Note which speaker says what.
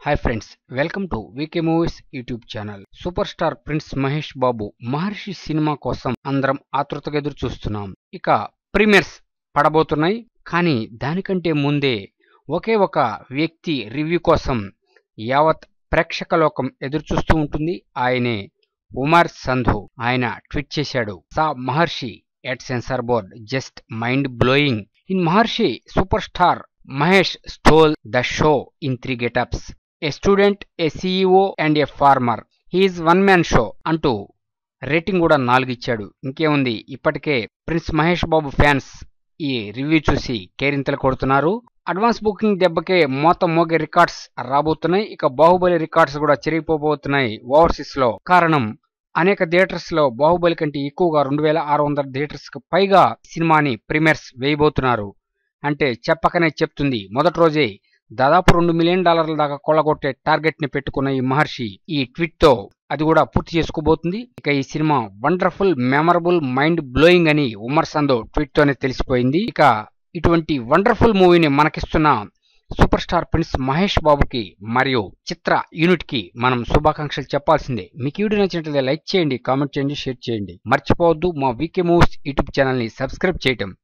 Speaker 1: hi friends welcome to VK movies YouTube channel super star prince Mahesh Babu Maharshi cinema కోసం అందరం ఆతృతగా ఎదురు చూస్తున్నాం ఇక ప్రీమియర్స్ పడబోతున్నాయి కానీ దానికంటే ముందే ఒకే ఒక వ్యక్తి రివ్యూ కోసం యావత్ ప్రేక్షక లోకం ఎదురు చూస్తూ ఉంటుంది ఆయనే ఉమర్ సంధు ఆయన ట్వీట్ చేశాడు saw Maharshi at censor board just mind blowing in Maharshi super star Mahesh stole the show in three getups a student a CEO and a farmer he's one man show అంటూ రేటింగ్ కూడా నాలుగు ఇచ్చాడు ఇంకేముంది ఇప్పటికే ప్రిన్స్ మహేష్ బాబు ఫ్యాన్స్ ఈ review చూసి కేరింతలు కొడుతున్నారు అడ్వాన్స్ బుకింగ్ దెబ్బకే మోత మోగే రికార్డ్స్ రాబోతున్నాయి ఇక బాహుబలి రికార్డ్స్ కూడా చెరిగిపోబోతున్నాయి ఓవర్సీస్ లో కారణం అనేక థియేటర్స్ లో బాహుబలి కంటే ఎక్కువగా రెండు వేల ఆరు వందల థియేటర్స్ కు పైగా సినిమాని ప్రీమియర్స్ వేయబోతున్నారు అంటే చెప్పకనే చెప్తుంది మొదటి రోజే దాదాపు రెండు మిలియన్ డాలర్ల దాకా కొల్లగొట్టే టార్గెట్ ని పెట్టుకున్న ఈ మహర్షి ఈ ట్వీట్ తో అది కూడా పూర్తి చేసుకోబోతుంది ఇక ఈ cinema wonderful memorable mind blowing అని ఉమర్ సందో ట్వీట్ తోనే తెలిసిపోయింది ఇక ఇటువంటి వండర్ఫుల్ మూవీని మనకిస్తున్న సూపర్ స్టార్ ప్రిన్స్ మహేష్ బాబుకి మరియు చిత్ర యూనిట్ కి మనం శుభాకాంక్షలు చెప్పాల్సిందే మీకు ఈ వీడియో నచ్చినట్లయితే లైక్ చేయండి కామెంట్ చేయండి షేర్ చేయండి మర్చిపోవద్దు మా వీకే మూవీస్ యూట్యూబ్ ఛానల్ ని సబ్స్క్రైబ్ చేయటం